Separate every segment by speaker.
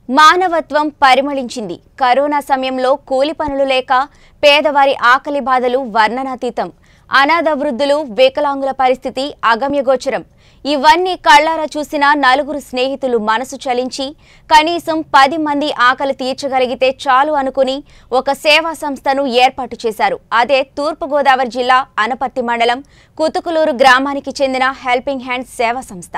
Speaker 1: మానవత్వం పరిమళించింది కరోనా సమయంలో కూలి పనులు లేక పేదవారి ఆకలి బాధలు వర్ణనాతీతం అనాథ వృద్ధులు వికలాంగుల పరిస్థితి అగమ్యగోచరం ఇవన్నీ కళ్ళారా చూసిన నలుగురు స్నేహితులు మనసు చలించి కనీసం పది మంది ఆకలి తీర్చగలిగితే చాలు అనుకుని ఒక సేవా సంస్థను ఏర్పాటు చేశారు అదే తూర్పుగోదావరి జిల్లా అనపర్తి మండలం కుతుకులూరు గ్రామానికి చెందిన హెల్పింగ్ హ్యాండ్స్ సేవా సంస్థ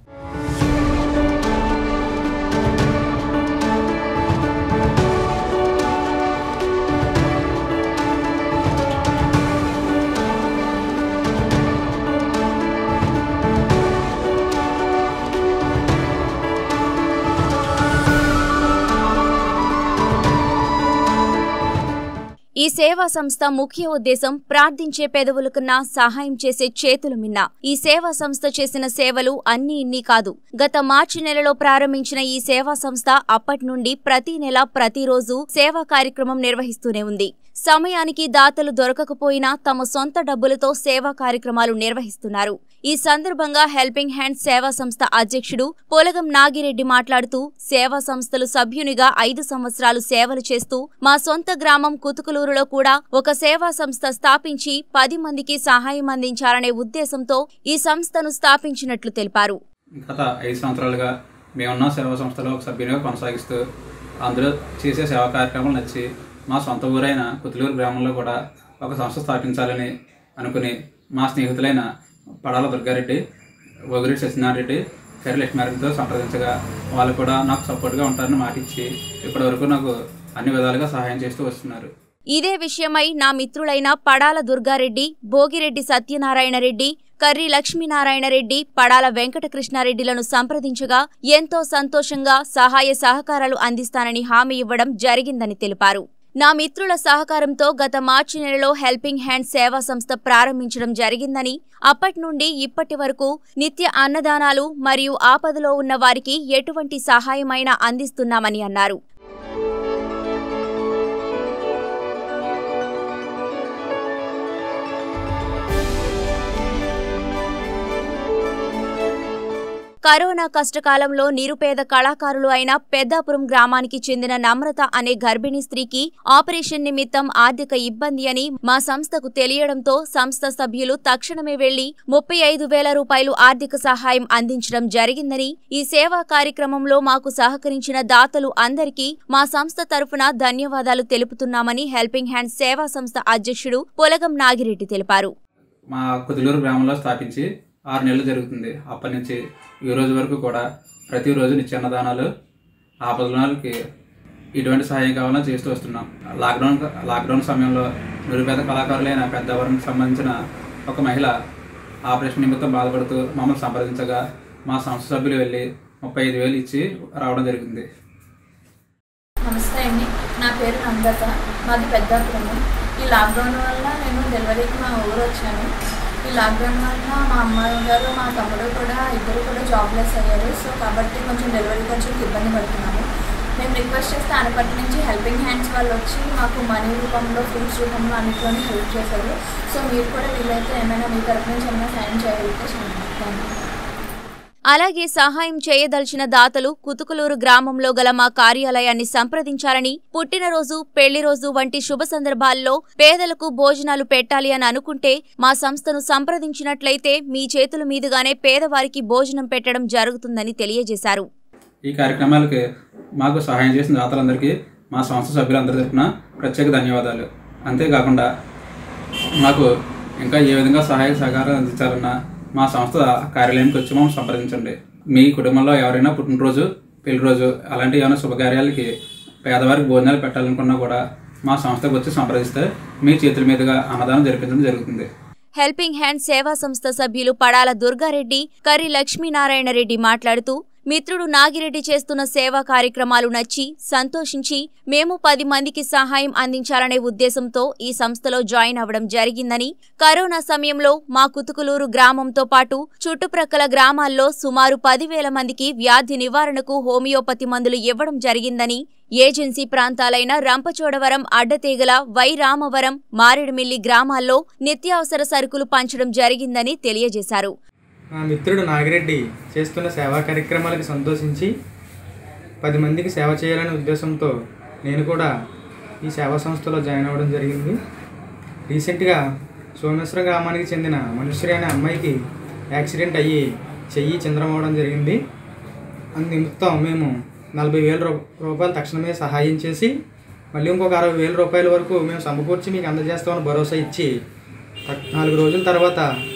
Speaker 1: ఈ సేవా సంస్థ ముఖ్య ఉద్దేశం ప్రార్థించే పెదవులకన్నా సహాయం చేసే చేతులు మిన్న ఈ సేవా సంస్థ చేసిన సేవలు అన్ని ఇన్ని కాదు గత మార్చి నెలలో ప్రారంభించిన ఈ సేవా సంస్థ అప్పటి నుండి ప్రతి నెల ప్రతిరోజు సేవా కార్యక్రమం నిర్వహిస్తూనే ఉంది సమయానికి దాతలు దొరకకపోయినా తమ సొంత డబ్బులతో సేవా కార్యక్రమాలు నిర్వహిస్తున్నారు ఈ సందర్భంగా హెల్పింగ్ హ్యాండ్ సేవా సంస్థ అధ్యక్షుడు పోలగం నాగిరెడ్డి మాట్లాడుతూ సేవా సంస్థలు సభ్యునిగా ఐదు సంవత్సరాలు సేవలు చేస్తూ మా సొంత గ్రామం కుతుకులూరులో కూడా ఒక సేవా సంస్థ స్థాపించి పది మందికి సహాయం అందించాలనే ఉద్దేశంతో ఈ సంస్థను స్థాపించినట్లు తెలిపారు
Speaker 2: గత ఐదు సంవత్సరాలుగా మేమున్న సేవా సంస్థలో ఒక సభ్యునిగా కొనసాగిస్తూ అందులో చేసే సేవా కార్యక్రమాలు నచ్చి మా సొంత ఊరైన కుతులూరు గ్రామంలో కూడా ఒక సంస్థ స్థాపించాలని అనుకుని మా స్నేహితులైన పడాల దుర్గారెడ్డి ఒగిరెడ్డి సత్యనారాయణ కర్రి లక్ష్మారెడ్డితో సంప్రదించగా వాళ్ళు కూడా నాకు సపోర్ట్గా ఉంటారని మాటిచ్చి ఇప్పటి వరకు నాకు అన్ని విధాలుగా సహాయం చేస్తూ వస్తున్నారు
Speaker 1: ఇదే విషయమై నా మిత్రులైన పడాల దుర్గారెడ్డి భోగిరెడ్డి సత్యనారాయణ రెడ్డి కర్రి లక్ష్మీనారాయణ రెడ్డి పడాల వెంకటకృష్ణారెడ్డిలను సంప్రదించగా ఎంతో సంతోషంగా సహాయ సహకారాలు అందిస్తానని హామీ ఇవ్వడం జరిగిందని తెలిపారు నా మిత్రుల సహకారంతో గత మార్చి నెలలో హెల్పింగ్ హ్యాండ్ సేవా సంస్థ ప్రారంభించడం జరిగిందని అప్పటి నుండి ఇప్పటి వరకు నిత్య అన్నదానాలు మరియు ఆపదలో ఉన్న వారికి ఎటువంటి సహాయమైనా అందిస్తున్నామని అన్నారు కరోనా కష్టకాలంలో నిరుపేద కళాకారులు అయిన పెద్దాపురం గ్రామానికి చెందిన నమ్రత అనే గర్భిణీ స్త్రీకి ఆపరేషన్ నిమిత్తం ఆర్థిక ఇబ్బంది అని మా సంస్థకు తెలియడంతో సంస్థ సభ్యులు తక్షణమే వెళ్లి ముప్పై ఐదు వేల రూపాయలు ఆర్థిక సహాయం అందించడం జరిగిందని ఈ సేవా కార్యక్రమంలో మాకు సహకరించిన దాతలు అందరికీ మా సంస్థ తరఫున ధన్యవాదాలు తెలుపుతున్నామని హెల్పింగ్ హ్యాండ్ సేవా సంస్థ అధ్యక్షుడు పొలగం నాగిరెడ్డి తెలిపారు
Speaker 2: మా కుదులూరు గ్రామంలో స్థాపించి ఆరు నెలలు జరుగుతుంది అప్పటి నుంచి ఈ రోజు వరకు కూడా ప్రతిరోజు నిత్య అన్నదానాలు ఆపదలకి ఇటువంటి సహాయం కావాలని చేస్తూ వస్తున్నాం లాక్డౌన్ లాక్డౌన్ సమయంలో నిరుపేద కళాకారులైన పెద్దవారికి సంబంధించిన ఒక మహిళ ఆపరేషన్ నిమిత్తం బాధపడుతూ మమ్మల్ని సంప్రదించగా మా సంస్థ సభ్యులు వెళ్ళి ముప్పై ఐదు వేలు ఇచ్చి రావడం జరిగింది
Speaker 3: నమస్తే అండి నా పేరు నందత మాది పెద్దాపురము ఈ లాక్డౌన్ వల్ల నేను డెలివరీకి మా ఊరు వచ్చాను ఈ లాక్డౌన్ వల్ల మా అమ్మాయి గారు మా తమ్ముడు కూడా ఇద్దరు కూడా జాబ్లెస్ అయ్యారు సో కాబట్టి కొంచెం డెలివరీకి వచ్చి ఇబ్బంది పడుతున్నాము మేము రిక్వెస్ట్ చేస్తే అనపటి నుంచి హెల్పింగ్ హ్యాండ్స్ వాళ్ళు వచ్చి మాకు మనీ రూపంలో ఫ్రూట్స్ రూపంలో అన్నింటిలోనే హెల్ప్ చేశారు సో మీరు కూడా వీలైతే ఏమైనా మీ తరపు నుంచి ఏమైనా సాయం చేయగలిగితే చేయండి
Speaker 1: అలాగే సహాయం చేయదలిచిన దాతలు కుతుకులూరు గ్రామంలో గల మా కార్యాలయాన్ని సంప్రదించాలని పుట్టినరోజు పెళ్లి రోజు వంటి శుభ సందర్భాల్లో పేదలకు భోజనాలు పెట్టాలి అని అనుకుంటే మా సంస్థను సంప్రదించినట్లయితే మీ చేతుల మీదుగానే పేదవారికి భోజనం పెట్టడం జరుగుతుందని తెలియజేశారు
Speaker 2: ఈ కార్యక్రమాలకి మాకు సహాయం చేసిన దాతలందరికీ మా సంస్థ సభ్యులందరి తరఫున ప్రత్యేక ధన్యవాదాలు అంతేకాకుండా మాకు ఇంకా ఏ విధంగా సహాయ సహకారం అందించాలన్నా మా సంస్థ కార్యాలయానికి వచ్చి మమ్మల్ని సంప్రదించండి మీ కుటుంబంలో ఎవరైనా పుట్టినరోజు పెళ్లి రోజు అలాంటి ఏమైనా శుభకార్యాలకి పేదవారికి భోజనాలు పెట్టాలనుకున్నా కూడా మా సంస్థకు వచ్చి సంప్రదిస్తే మీ చేతుల మీదుగా అన్నదానం జరిపించడం జరుగుతుంది
Speaker 1: హెల్పింగ్ హ్యాండ్ సేవా సంస్థ సభ్యులు పడాల దుర్గారెడ్డి కర్రి లక్ష్మీనారాయణ రెడ్డి మాట్లాడుతూ మిత్రుడు నాగిరెడ్డి చేస్తున్న సేవా కార్యక్రమాలు నచ్చి సంతోషించి మేము పది మందికి సహాయం అందించాలనే ఉద్దేశంతో ఈ సంస్థలో జాయిన్ అవ్వడం జరిగిందని కరోనా సమయంలో మా కుతుకులూరు గ్రామంతో పాటు చుట్టుప్రక్కల గ్రామాల్లో సుమారు పదివేల మందికి వ్యాధి నివారణకు హోమియోపతి మందులు ఇవ్వడం జరిగిందని ఏజెన్సీ ప్రాంతాలైన రంపచోడవరం అడ్డతీగల వై రామవరం మారేడుమిల్లి గ్రామాల్లో నిత్యావసర సరుకులు పంచడం జరిగిందని తెలియజేశారు
Speaker 4: మా మిత్రుడు నాగిరెడ్డి చేస్తున్న సేవా కార్యక్రమాలకు సంతోషించి పది మందికి సేవ చేయాలనే ఉద్దేశంతో నేను కూడా ఈ సేవా సంస్థలో జాయిన్ అవ్వడం జరిగింది రీసెంట్గా సోమేశ్వరం గ్రామానికి చెందిన మనుశ్రీ అనే అమ్మాయికి యాక్సిడెంట్ అయ్యి చెయ్యి చిందరం అవ్వడం జరిగింది అందు నిమిత్తం మేము నలభై వేల రూ రూపాయలు తక్షణమే సహాయం చేసి మళ్ళీ ఇంకొక అరవై వేల రూపాయల వరకు మేము సమకూర్చి మీకు అందజేస్తామని భరోసా ఇచ్చి త- నాలుగు రోజుల తర్వాత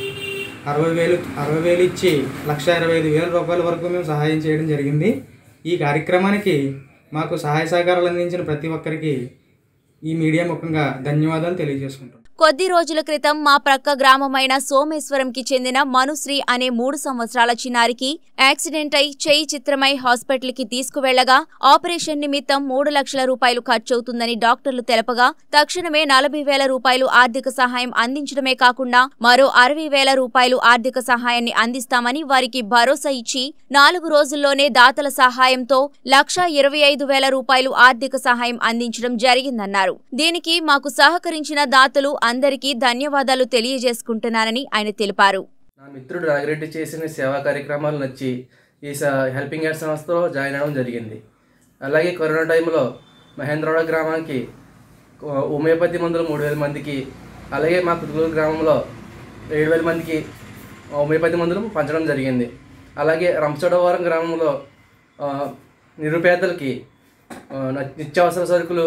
Speaker 4: అరవై వేలు అరవై వేలు ఇచ్చి లక్ష ఇరవై ఐదు వేల రూపాయల వరకు మేము సహాయం చేయడం జరిగింది ఈ కార్యక్రమానికి మాకు సహాయ సహకారాలు అందించిన ప్రతి ఒక్కరికి ఈ మీడియా ముఖంగా ధన్యవాదాలు తెలియజేసుకుంటాం
Speaker 1: కొద్ది రోజుల క్రితం మా ప్రక్క గ్రామమైన సోమేశ్వరంకి చెందిన మనుశ్రీ అనే మూడు సంవత్సరాల చిన్నారికి యాక్సిడెంట్ అయి చేయి చిత్రమై హాస్పిటల్కి తీసుకువెళ్లగా ఆపరేషన్ నిమిత్తం మూడు లక్షల రూపాయలు ఖర్చవుతుందని డాక్టర్లు తెలపగా తక్షణమే నలభై వేల రూపాయలు ఆర్థిక సహాయం అందించడమే కాకుండా మరో అరవై వేల రూపాయలు ఆర్థిక సహాయాన్ని అందిస్తామని వారికి భరోసా ఇచ్చి నాలుగు రోజుల్లోనే దాతల సహాయంతో లక్ష ఇరవై ఐదు వేల రూపాయలు ఆర్థిక సహాయం అందించడం జరిగిందన్నారు దీనికి మాకు సహకరించిన దాతలు అందరికీ ధన్యవాదాలు తెలియజేసుకుంటున్నారని ఆయన తెలిపారు
Speaker 5: నా మిత్రుడు నాగిరెడ్డి చేసిన సేవా కార్యక్రమాలు నచ్చి ఈ స హెల్పింగ్ హ్యాండ్ సంస్థలో జాయిన్ అవ్వడం జరిగింది అలాగే కరోనా టైంలో మహేంద్రవాడ గ్రామానికి ఆ, హోమియోపతి మందులు మూడు వేల మందికి అలాగే మా కుదులూరు గ్రామంలో ఏడు వేల మందికి హోమియోపతి మందులు పంచడం జరిగింది అలాగే రంపచోడవరం గ్రామంలో ఆ, నిరుపేదలకి ఆ, న- నిత్యావసర సరుకులు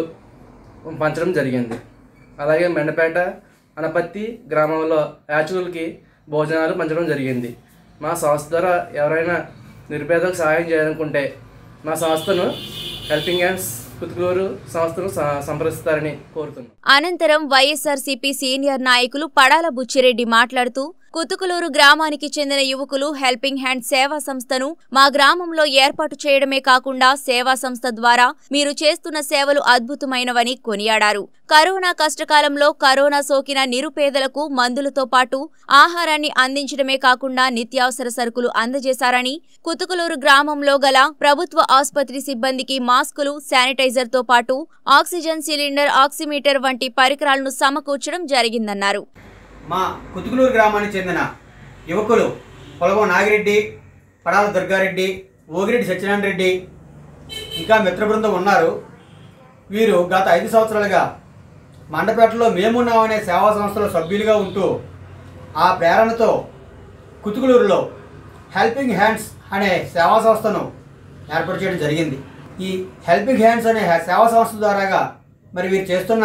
Speaker 5: పంచడం జరిగింది అలాగే మెండపేట అనపత్తి గ్రామంలో యాచకులకి భోజనాలు పంచడం జరిగింది మా సంస్థ ద్వారా ఎవరైనా నిరుపేదలకు సహాయం చేయాలనుకుంటే మా సంస్థను హెల్పింగ్ హ్యాండ్స్ కుతుకులూరు సంస్థను స- సంప్రదిస్తారని కోరుతున్నాను
Speaker 1: అనంతరం వైఎస్ఆర్సీపీ సీనియర్ నాయకులు పడాల బుచ్చిరెడ్డి మాట్లాడుతూ కుతుకులూరు గ్రామానికి చెందిన యువకులు హెల్పింగ్ హ్యాండ్ సేవా సంస్థను మా గ్రామంలో ఏర్పాటు చేయడమే కాకుండా సేవా సంస్థ ద్వారా మీరు చేస్తున్న సేవలు అద్భుతమైనవని కొనియాడారు కరోనా కష్టకాలంలో కరోనా సోకిన నిరుపేదలకు మందులతో పాటు ఆహారాన్ని అందించడమే కాకుండా నిత్యావసర సరుకులు అందజేశారని కుతుకులూరు గ్రామంలో గల ప్రభుత్వ ఆసుపత్రి సిబ్బందికి మాస్కులు శానిటైజర్ తో పాటు ఆక్సిజన్ సిలిండర్ ఆక్సిమీటర్ వంటి పరికరాలను సమకూర్చడం జరిగిందన్నారు
Speaker 6: మా కుతుకులూరు గ్రామానికి చెందిన యువకులు పొలగం నాగిరెడ్డి పడాల దుర్గారెడ్డి ఓగిరెడ్డి సత్యనారాయణ రెడ్డి ఇంకా మిత్ర బృందం ఉన్నారు వీరు గత ఐదు సంవత్సరాలుగా మండపేటలో మేమున్నామనే సేవా సంస్థలో సభ్యులుగా ఉంటూ ఆ ప్రేరణతో కుతుకులూరులో హెల్పింగ్ హ్యాండ్స్ అనే సేవా సంస్థను ఏర్పాటు చేయడం జరిగింది ఈ హెల్పింగ్ హ్యాండ్స్ అనే సేవా సంస్థ ద్వారాగా మరి వీరు చేస్తున్న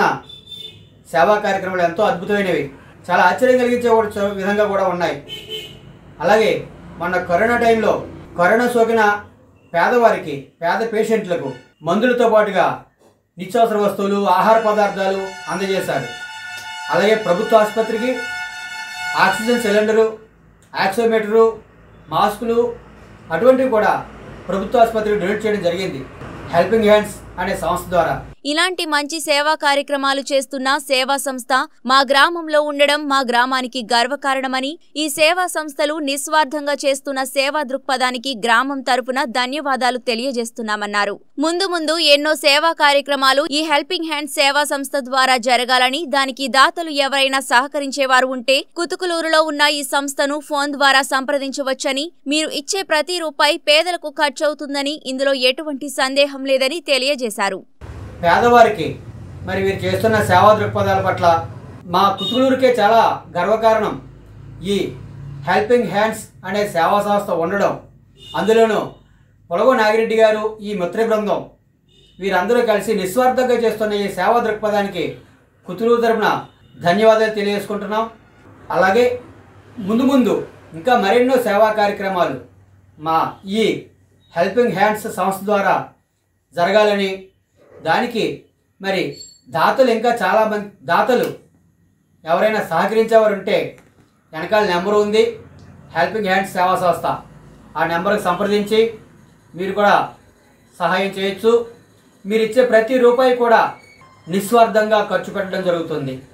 Speaker 6: సేవా కార్యక్రమాలు ఎంతో అద్భుతమైనవి చాలా ఆశ్చర్యం కలిగించే కూడా విధంగా కూడా ఉన్నాయి అలాగే మొన్న కరోనా టైంలో కరోనా సోకిన పేదవారికి పేద పేషెంట్లకు మందులతో పాటుగా నిత్యావసర వస్తువులు ఆహార పదార్థాలు అందజేశారు అలాగే ప్రభుత్వ ఆసుపత్రికి ఆక్సిజన్ సిలిండరు ఆక్సిమీటరు మాస్కులు అటువంటివి కూడా ప్రభుత్వ ఆసుపత్రికి డొనేట్ చేయడం జరిగింది హెల్పింగ్ హ్యాండ్స్ అనే సంస్థ ద్వారా
Speaker 1: ఇలాంటి మంచి సేవా కార్యక్రమాలు చేస్తున్న సేవా సంస్థ మా గ్రామంలో ఉండడం మా గ్రామానికి గర్వకారణమని ఈ సేవా సంస్థలు నిస్వార్థంగా చేస్తున్న సేవా దృక్పథానికి గ్రామం తరపున ధన్యవాదాలు తెలియజేస్తున్నామన్నారు ముందు ముందు ఎన్నో సేవా కార్యక్రమాలు ఈ హెల్పింగ్ హ్యాండ్ సేవా సంస్థ ద్వారా జరగాలని దానికి దాతలు ఎవరైనా సహకరించేవారు ఉంటే కుతుకులూరులో ఉన్న ఈ సంస్థను ఫోన్ ద్వారా సంప్రదించవచ్చని మీరు ఇచ్చే ప్రతి రూపాయి పేదలకు ఖర్చవుతుందని ఇందులో ఎటువంటి సందేహం లేదని తెలియజేశారు
Speaker 6: పేదవారికి మరి వీరు చేస్తున్న సేవా దృక్పథాల పట్ల మా కుతులూరుకే చాలా గర్వకారణం ఈ హెల్పింగ్ హ్యాండ్స్ అనే సేవా సంస్థ ఉండడం అందులోనూ పొలగో నాగిరెడ్డి గారు ఈ మిత్ర బృందం వీరందరూ కలిసి నిస్వార్థంగా చేస్తున్న ఈ సేవా దృక్పథానికి కుతులూరు తరపున ధన్యవాదాలు తెలియజేసుకుంటున్నాం అలాగే ముందు ముందు ఇంకా మరెన్నో సేవా కార్యక్రమాలు మా ఈ హెల్పింగ్ హ్యాండ్స్ సంస్థ ద్వారా జరగాలని దానికి మరి దాతలు ఇంకా చాలా మంది దాతలు ఎవరైనా సహకరించేవారు ఉంటే వెనకాల నెంబర్ ఉంది హెల్పింగ్ హ్యాండ్స్ సేవా సంస్థ ఆ నెంబర్కి సంప్రదించి మీరు కూడా సహాయం చేయొచ్చు మీరు ఇచ్చే ప్రతి రూపాయి కూడా నిస్వార్థంగా ఖర్చు పెట్టడం జరుగుతుంది